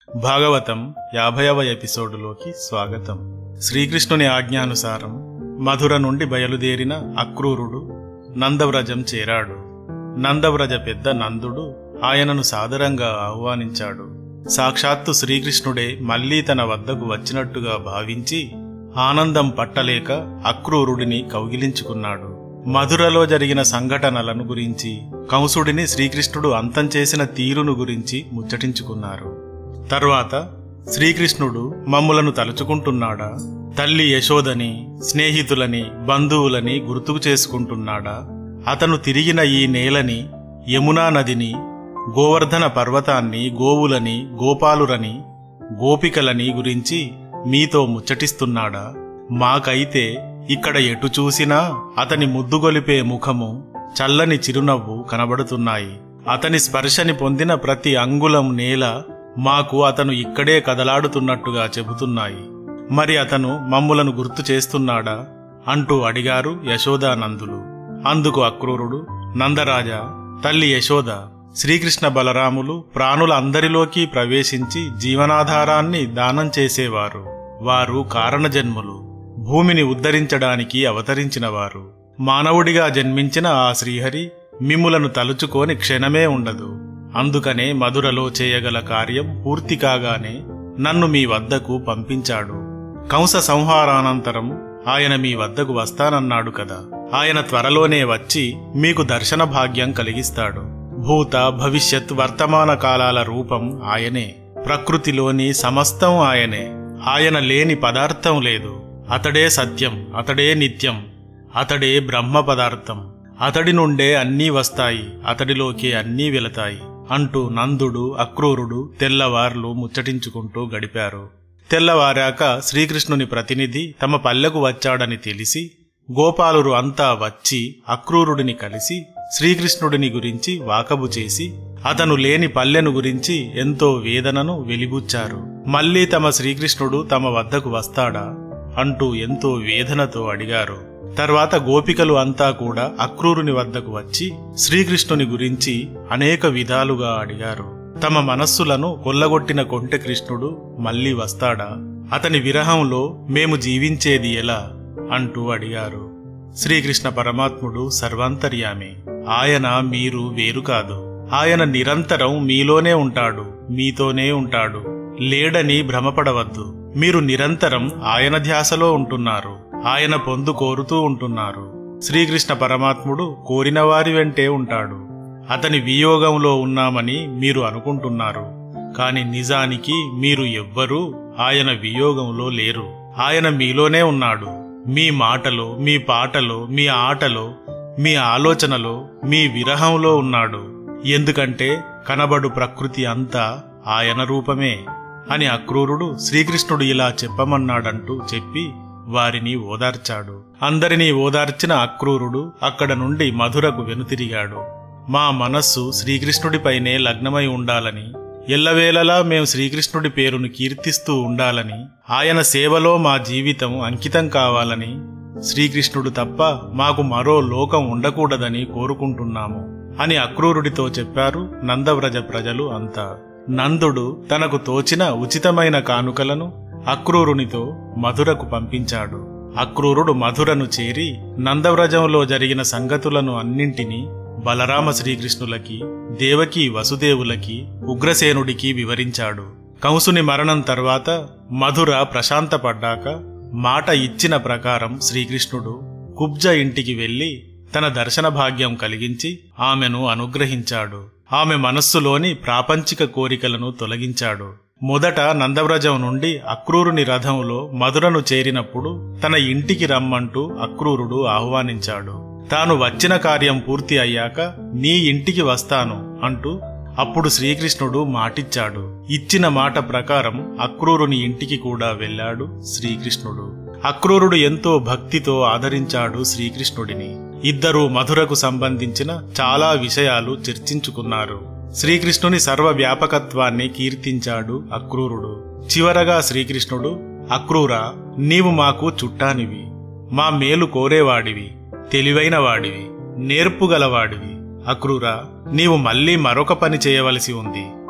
భాగవతం యాభైవ ఎపిసోడులోకి స్వాగతం శ్రీకృష్ణుని ఆజ్ఞానుసారం మధుర నుండి బయలుదేరిన అక్రూరుడు నందవ్రజం చేరాడు నందవ్రజ పెద్ద నందుడు ఆయనను సాదరంగా ఆహ్వానించాడు సాక్షాత్తు శ్రీకృష్ణుడే మళ్లీ తన వద్దకు వచ్చినట్టుగా భావించి ఆనందం పట్టలేక అక్రూరుడిని కౌగిలించుకున్నాడు మధురలో జరిగిన సంఘటనలను గురించి కంసుడిని శ్రీకృష్ణుడు అంతం చేసిన తీరును గురించి ముచ్చటించుకున్నారు తర్వాత శ్రీకృష్ణుడు మమ్ములను తలుచుకుంటున్నాడా తల్లి యశోదని స్నేహితులని బంధువులని గుర్తుకు చేసుకుంటున్నాడా అతను తిరిగిన ఈ నేలని యమునా నదిని గోవర్ధన పర్వతాన్ని గోవులని గోపాలురని గోపికలని గురించి మీతో ముచ్చటిస్తున్నాడా మాకైతే ఇక్కడ ఎటు చూసినా అతని ముద్దుగొలిపే ముఖము చల్లని చిరునవ్వు కనబడుతున్నాయి అతని స్పర్శని పొందిన ప్రతి అంగుళం నేల మాకు అతను ఇక్కడే కదలాడుతున్నట్టుగా చెబుతున్నాయి మరి అతను మమ్ములను గుర్తు చేస్తున్నాడా అంటూ అడిగారు యశోదానందులు అందుకు అక్రూరుడు నందరాజా తల్లి యశోద శ్రీకృష్ణ బలరాములు ప్రాణుల అందరిలోకి ప్రవేశించి జీవనాధారాన్ని దానం చేసేవారు వారు కారణజన్ములు భూమిని ఉద్ధరించడానికి అవతరించినవారు మానవుడిగా జన్మించిన ఆ శ్రీహరి మిమ్ములను తలుచుకోని క్షణమే ఉండదు అందుకనే మధురలో చేయగల కార్యం పూర్తి కాగానే నన్ను మీ వద్దకు పంపించాడు కంస సంహారానంతరం ఆయన మీ వద్దకు వస్తానన్నాడు కదా ఆయన త్వరలోనే వచ్చి మీకు దర్శన భాగ్యం కలిగిస్తాడు భూత భవిష్యత్ వర్తమాన కాలాల రూపం ఆయనే ప్రకృతిలోని సమస్తం ఆయనే ఆయన లేని పదార్థం లేదు అతడే సత్యం అతడే నిత్యం అతడే బ్రహ్మ పదార్థం అతడి నుండే అన్నీ వస్తాయి అతడిలోకి అన్నీ వెళతాయి అంటూ నందుడు అక్రూరుడు తెల్లవార్లు ముచ్చటించుకుంటూ గడిపారు తెల్లవారాక శ్రీకృష్ణుని ప్రతినిధి తమ పల్లెకు వచ్చాడని తెలిసి గోపాలురు అంతా వచ్చి అక్రూరుడిని కలిసి శ్రీకృష్ణుడిని గురించి వాకబు చేసి అతను లేని పల్లెను గురించి ఎంతో వేదనను వెలిబుచ్చారు మళ్ళీ తమ శ్రీకృష్ణుడు తమ వద్దకు వస్తాడా అంటూ ఎంతో వేదనతో అడిగారు తర్వాత గోపికలు అంతా కూడా అక్రూరుని వద్దకు వచ్చి శ్రీకృష్ణుని గురించి అనేక విధాలుగా అడిగారు తమ మనస్సులను కొల్లగొట్టిన కొంటె కృష్ణుడు మళ్ళీ వస్తాడా అతని విరహంలో మేము జీవించేది ఎలా అంటూ అడిగారు శ్రీకృష్ణ పరమాత్ముడు సర్వాంతర్యామి ఆయన మీరు వేరు కాదు ఆయన నిరంతరం మీలోనే ఉంటాడు మీతోనే ఉంటాడు లేడని భ్రమపడవద్దు మీరు నిరంతరం ఆయన ధ్యాసలో ఉంటున్నారు ఆయన పొందు కోరుతూ ఉంటున్నారు శ్రీకృష్ణ పరమాత్ముడు కోరిన వారి వెంటే ఉంటాడు అతని వియోగంలో ఉన్నామని మీరు అనుకుంటున్నారు కాని నిజానికి మీరు ఎవ్వరూ ఆయన వియోగంలో లేరు ఆయన మీలోనే ఉన్నాడు మీ మాటలో మీ పాటలో మీ ఆటలో మీ ఆలోచనలో మీ విరహంలో ఉన్నాడు ఎందుకంటే కనబడు ప్రకృతి అంతా ఆయన రూపమే అని అక్రూరుడు శ్రీకృష్ణుడు ఇలా చెప్పమన్నాడంటూ చెప్పి వారిని ఓదార్చాడు అందరినీ ఓదార్చిన అక్రూరుడు అక్కడ నుండి మధురకు వెనుతిరిగాడు మా మనస్సు శ్రీకృష్ణుడిపైనే లగ్నమై ఉండాలని ఎల్లవేళలా మేము శ్రీకృష్ణుడి పేరును కీర్తిస్తూ ఉండాలని ఆయన సేవలో మా జీవితం అంకితం కావాలని శ్రీకృష్ణుడు తప్ప మాకు మరో లోకం ఉండకూడదని కోరుకుంటున్నాము అని అక్రూరుడితో చెప్పారు నందవ్రజ ప్రజలు అంతా నందుడు తనకు తోచిన ఉచితమైన కానుకలను అక్రూరునితో మధురకు పంపించాడు అక్రూరుడు మధురను చేరి నందవ్రజంలో జరిగిన సంగతులను అన్నింటినీ బలరామ శ్రీకృష్ణులకి దేవకి వసుదేవులకి ఉగ్రసేనుడికి వివరించాడు కంసుని మరణం తర్వాత మధుర ప్రశాంతపడ్డాక మాట ఇచ్చిన ప్రకారం శ్రీకృష్ణుడు కుబ్జ ఇంటికి వెళ్లి తన దర్శన భాగ్యం కలిగించి ఆమెను అనుగ్రహించాడు ఆమె మనస్సులోని ప్రాపంచిక కోరికలను తొలగించాడు మొదట నందవ్రజం నుండి అక్రూరుని రథంలో మధురను చేరినప్పుడు తన ఇంటికి రమ్మంటూ అక్రూరుడు ఆహ్వానించాడు తాను వచ్చిన కార్యం పూర్తి అయ్యాక నీ ఇంటికి వస్తాను అంటూ అప్పుడు శ్రీకృష్ణుడు మాటిచ్చాడు ఇచ్చిన మాట ప్రకారం అక్రూరుని ఇంటికి కూడా వెళ్ళాడు శ్రీకృష్ణుడు అక్రూరుడు ఎంతో భక్తితో ఆదరించాడు శ్రీకృష్ణుడిని ఇద్దరూ మధురకు సంబంధించిన చాలా విషయాలు చర్చించుకున్నారు శ్రీకృష్ణుని సర్వ వ్యాపకత్వాన్ని కీర్తించాడు అక్రూరుడు చివరగా శ్రీకృష్ణుడు అక్రూరా నీవు మాకు చుట్టానివి మా మేలు కోరేవాడివి తెలివైన వాడివి నేర్పుగలవాడివి అక్రూరా నీవు మళ్ళీ మరొక పని చేయవలసి ఉంది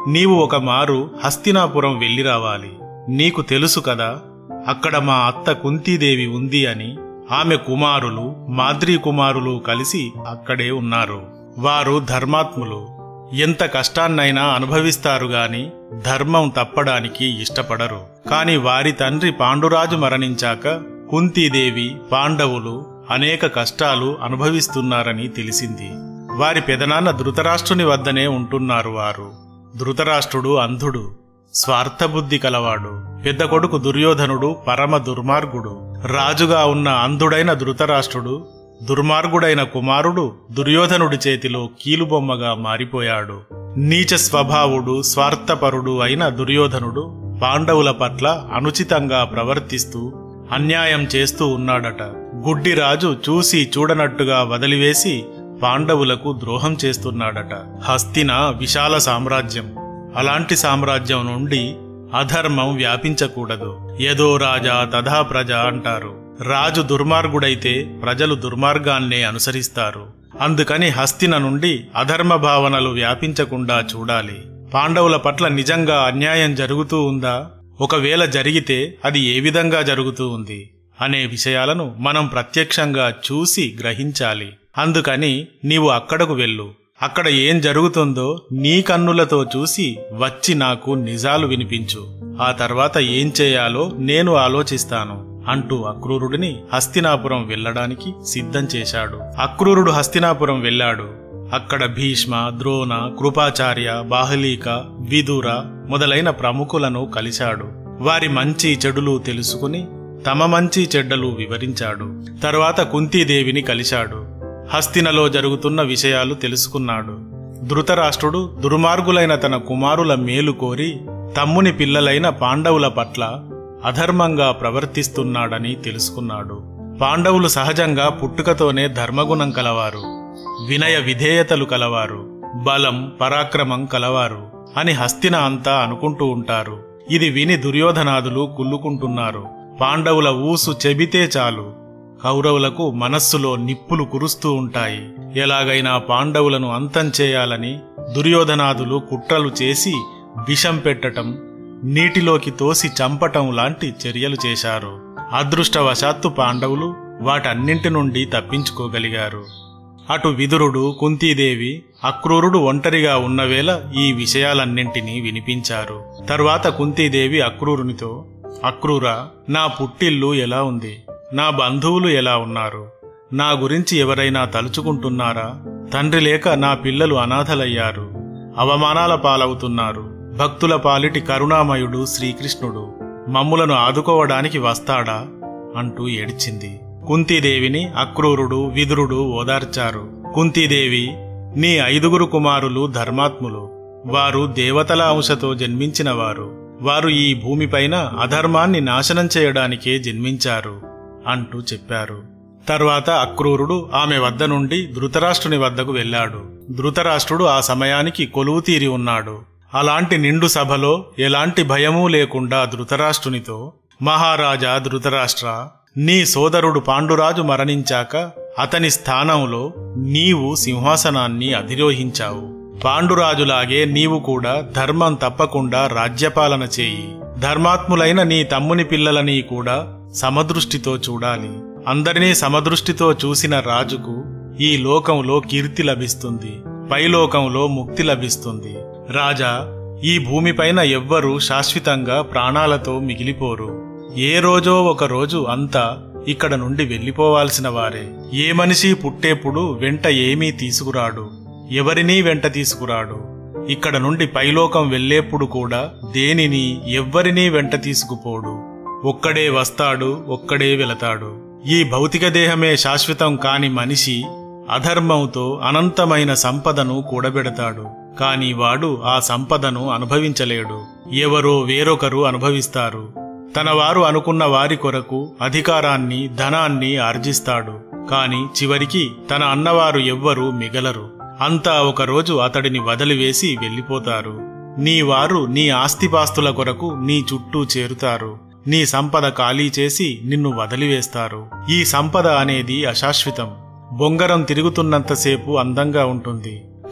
నీవు ఒక మారు హస్తినాపురం వెళ్ళి రావాలి నీకు తెలుసు కదా అక్కడ మా అత్త కుంతీదేవి ఉంది అని ఆమె కుమారులు మాద్రీ కుమారులు కలిసి అక్కడే ఉన్నారు వారు ధర్మాత్ములు ఎంత కష్టాన్నైనా అనుభవిస్తారు గాని ధర్మం తప్పడానికి ఇష్టపడరు కాని వారి తండ్రి పాండురాజు మరణించాక కుంతీదేవి పాండవులు అనేక కష్టాలు అనుభవిస్తున్నారని తెలిసింది వారి పెదనాన్న ధృతరాష్ట్రుని వద్దనే ఉంటున్నారు వారు ధృతరాష్ట్రుడు అంధుడు స్వార్థబుద్ధి కలవాడు పెద్ద కొడుకు దుర్యోధనుడు పరమ దుర్మార్గుడు రాజుగా ఉన్న అంధుడైన ధృతరాష్ట్రుడు దుర్మార్గుడైన కుమారుడు దుర్యోధనుడి చేతిలో కీలుబొమ్మగా మారిపోయాడు నీచ స్వభావుడు స్వార్థపరుడు అయిన దుర్యోధనుడు పాండవుల పట్ల అనుచితంగా ప్రవర్తిస్తూ అన్యాయం చేస్తూ ఉన్నాడట గుడ్డి రాజు చూసి చూడనట్టుగా వదిలివేసి పాండవులకు ద్రోహం చేస్తున్నాడట హస్తిన విశాల సామ్రాజ్యం అలాంటి సామ్రాజ్యం నుండి అధర్మం వ్యాపించకూడదు ఏదో రాజా తథా ప్రజ అంటారు రాజు దుర్మార్గుడైతే ప్రజలు దుర్మార్గాన్నే అనుసరిస్తారు అందుకని హస్తిన నుండి అధర్మ భావనలు వ్యాపించకుండా చూడాలి పాండవుల పట్ల నిజంగా అన్యాయం జరుగుతూ ఉందా ఒకవేళ జరిగితే అది ఏ విధంగా జరుగుతూ ఉంది అనే విషయాలను మనం ప్రత్యక్షంగా చూసి గ్రహించాలి అందుకని నీవు అక్కడకు వెళ్ళు అక్కడ ఏం జరుగుతుందో నీ కన్నులతో చూసి వచ్చి నాకు నిజాలు వినిపించు ఆ తర్వాత ఏం చేయాలో నేను ఆలోచిస్తాను అంటూ అక్రూరుడిని హస్తినాపురం వెళ్ళడానికి సిద్ధం చేశాడు అక్రూరుడు హస్తినాపురం వెళ్ళాడు అక్కడ భీష్మ ద్రోణ కృపాచార్య బాహలీక విదుర మొదలైన ప్రముఖులను కలిశాడు వారి మంచి చెడులు తెలుసుకుని తమ మంచి చెడ్డలు వివరించాడు తర్వాత కుంతీదేవిని కలిశాడు హస్తినలో జరుగుతున్న విషయాలు తెలుసుకున్నాడు ధృతరాష్ట్రుడు దుర్మార్గులైన తన కుమారుల మేలు కోరి తమ్ముని పిల్లలైన పాండవుల పట్ల అధర్మంగా ప్రవర్తిస్తున్నాడని తెలుసుకున్నాడు పాండవులు సహజంగా పుట్టుకతోనే ధర్మగుణం కలవారు వినయ విధేయతలు కలవారు బలం పరాక్రమం కలవారు అని హస్తిన అంతా అనుకుంటూ ఉంటారు ఇది విని దుర్యోధనాదులు కుళ్ళుకుంటున్నారు పాండవుల ఊసు చెబితే చాలు కౌరవులకు మనస్సులో నిప్పులు కురుస్తూ ఉంటాయి ఎలాగైనా పాండవులను అంతం చేయాలని దుర్యోధనాదులు కుట్రలు చేసి విషం పెట్టటం నీటిలోకి తోసి చంపటం లాంటి చర్యలు చేశారు అదృష్టవశాత్తు పాండవులు వాటన్నింటి నుండి తప్పించుకోగలిగారు అటు విదురుడు కుంతీదేవి అక్రూరుడు ఒంటరిగా ఉన్నవేళ ఈ విషయాలన్నింటినీ వినిపించారు తరువాత కుంతీదేవి అక్రూరునితో అక్రూరా నా పుట్టిల్లు ఎలా ఉంది నా బంధువులు ఎలా ఉన్నారు నా గురించి ఎవరైనా తలుచుకుంటున్నారా తండ్రి లేక నా పిల్లలు అనాథలయ్యారు అవమానాల పాలవుతున్నారు భక్తుల పాలిటి కరుణామయుడు శ్రీకృష్ణుడు మమ్ములను ఆదుకోవడానికి వస్తాడా అంటూ ఏడ్చింది కుంతీదేవిని అక్రూరుడు విదురుడు ఓదార్చారు కుంతీదేవి నీ ఐదుగురు కుమారులు ధర్మాత్ములు వారు దేవతల అంశతో జన్మించినవారు వారు ఈ భూమిపైన అధర్మాన్ని నాశనం చేయడానికే జన్మించారు అంటూ చెప్పారు తర్వాత అక్రూరుడు ఆమె వద్ద నుండి ధృతరాష్ట్రుని వద్దకు వెళ్ళాడు ధృతరాష్ట్రుడు ఆ సమయానికి కొలువు తీరి ఉన్నాడు అలాంటి నిండు సభలో ఎలాంటి భయమూ లేకుండా ధృతరాష్ట్రునితో మహారాజా ధృతరాష్ట్ర నీ సోదరుడు పాండురాజు మరణించాక అతని స్థానంలో నీవు సింహాసనాన్ని అధిరోహించావు పాండురాజులాగే నీవు కూడా ధర్మం తప్పకుండా రాజ్యపాలన చేయి ధర్మాత్ములైన నీ తమ్ముని పిల్లలని కూడా సమదృష్టితో చూడాలి అందరినీ సమదృష్టితో చూసిన రాజుకు ఈ లోకంలో కీర్తి లభిస్తుంది పైలోకంలో ముక్తి లభిస్తుంది రాజా ఈ భూమిపైన ఎవ్వరూ శాశ్వతంగా ప్రాణాలతో మిగిలిపోరు ఏ రోజో ఒక రోజు అంతా ఇక్కడ నుండి వెళ్ళిపోవాల్సిన వారే ఏ మనిషి పుట్టేప్పుడు వెంట ఏమీ తీసుకురాడు ఎవరినీ వెంట తీసుకురాడు ఇక్కడ నుండి పైలోకం వెళ్ళేప్పుడు కూడా దేనిని ఎవ్వరినీ వెంట తీసుకుపోడు ఒక్కడే వస్తాడు ఒక్కడే వెళతాడు ఈ భౌతిక దేహమే శాశ్వతం కాని మనిషి అధర్మంతో అనంతమైన సంపదను కూడబెడతాడు కాని వాడు ఆ సంపదను అనుభవించలేడు ఎవరో వేరొకరు అనుభవిస్తారు తన వారు అనుకున్న వారి కొరకు అధికారాన్ని ధనాన్ని ఆర్జిస్తాడు కాని చివరికి తన అన్నవారు ఎవ్వరూ మిగలరు అంతా ఒకరోజు అతడిని వదిలివేసి వెళ్ళిపోతారు నీ వారు నీ ఆస్తిపాస్తుల కొరకు నీ చుట్టూ చేరుతారు నీ సంపద ఖాళీ చేసి నిన్ను వదిలివేస్తారు ఈ సంపద అనేది అశాశ్వతం బొంగరం తిరుగుతున్నంతసేపు అందంగా ఉంటుంది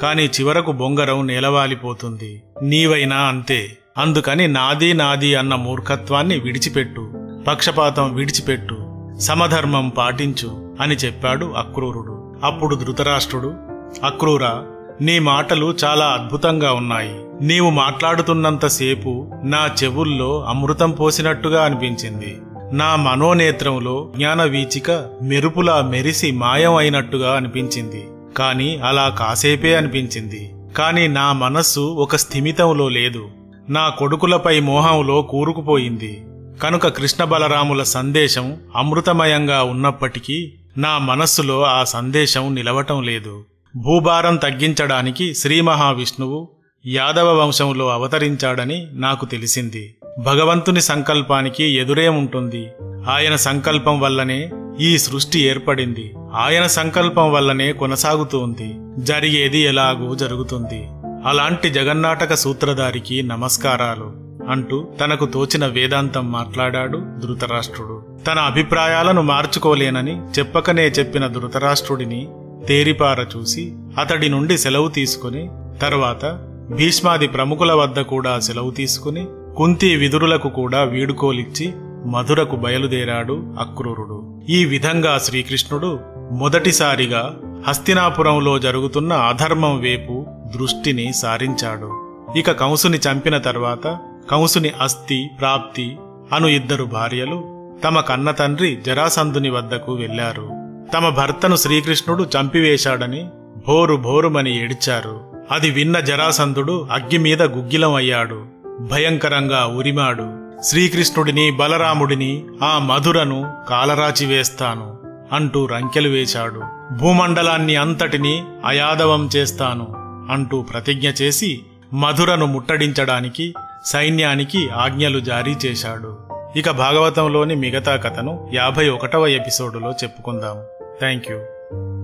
కాని చివరకు బొంగరం నేలవాలిపోతుంది నీవైనా అంతే అందుకని నాది నాది అన్న మూర్ఖత్వాన్ని విడిచిపెట్టు పక్షపాతం విడిచిపెట్టు సమధర్మం పాటించు అని చెప్పాడు అక్రూరుడు అప్పుడు ధృతరాష్ట్రుడు అక్రూరా నీ మాటలు చాలా అద్భుతంగా ఉన్నాయి నీవు మాట్లాడుతున్నంతసేపు నా చెవుల్లో అమృతం పోసినట్టుగా అనిపించింది నా మనోనేత్రంలో జ్ఞాన వీచిక మెరుపులా మెరిసి మాయం అయినట్టుగా అనిపించింది కాని అలా కాసేపే అనిపించింది కాని నా మనస్సు ఒక స్థిమితంలో లేదు నా కొడుకులపై మోహంలో కూరుకుపోయింది కనుక కృష్ణ బలరాముల సందేశం అమృతమయంగా ఉన్నప్పటికీ నా మనస్సులో ఆ సందేశం నిలవటం లేదు భూభారం తగ్గించడానికి శ్రీ మహావిష్ణువు యాదవ వంశంలో అవతరించాడని నాకు తెలిసింది భగవంతుని సంకల్పానికి ఎదురేముంటుంది ఆయన సంకల్పం వల్లనే ఈ సృష్టి ఏర్పడింది ఆయన సంకల్పం వల్లనే కొనసాగుతోంది జరిగేది ఎలాగూ జరుగుతుంది అలాంటి జగన్నాటక సూత్రధారికి నమస్కారాలు అంటూ తనకు తోచిన వేదాంతం మాట్లాడాడు ధృతరాష్ట్రుడు తన అభిప్రాయాలను మార్చుకోలేనని చెప్పకనే చెప్పిన ధృతరాష్ట్రుడిని తేరిపార చూసి అతడి నుండి సెలవు తీసుకుని తర్వాత భీష్మాది ప్రముఖుల వద్ద కూడా సెలవు తీసుకుని కుంతి విదురులకు కూడా వీడుకోలిచ్చి మధురకు బయలుదేరాడు అక్రూరుడు ఈ విధంగా శ్రీకృష్ణుడు మొదటిసారిగా హస్తినాపురంలో జరుగుతున్న అధర్మం వైపు దృష్టిని సారించాడు ఇక కంసుని చంపిన తర్వాత కంసుని అస్థి ప్రాప్తి అను ఇద్దరు భార్యలు తమ కన్న తండ్రి జరాసంధుని వద్దకు వెళ్లారు తమ భర్తను శ్రీకృష్ణుడు చంపివేశాడని భోరు భోరుమని ఏడ్చారు అది విన్న జరాసంధుడు అగ్గి మీద గుగ్గిలం అయ్యాడు భయంకరంగా ఉరిమాడు శ్రీకృష్ణుడిని బలరాముడిని ఆ మధురను కాలరాచి వేస్తాను అంటూ రంకెలు వేశాడు భూమండలాన్ని అంతటినీ అయాదవం చేస్తాను అంటూ ప్రతిజ్ఞ చేసి మధురను ముట్టడించడానికి సైన్యానికి ఆజ్ఞలు జారీ చేశాడు ఇక భాగవతంలోని మిగతా కథను యాభై ఒకటవ ఎపిసోడులో చెప్పుకుందాం థ్యాంక్ యూ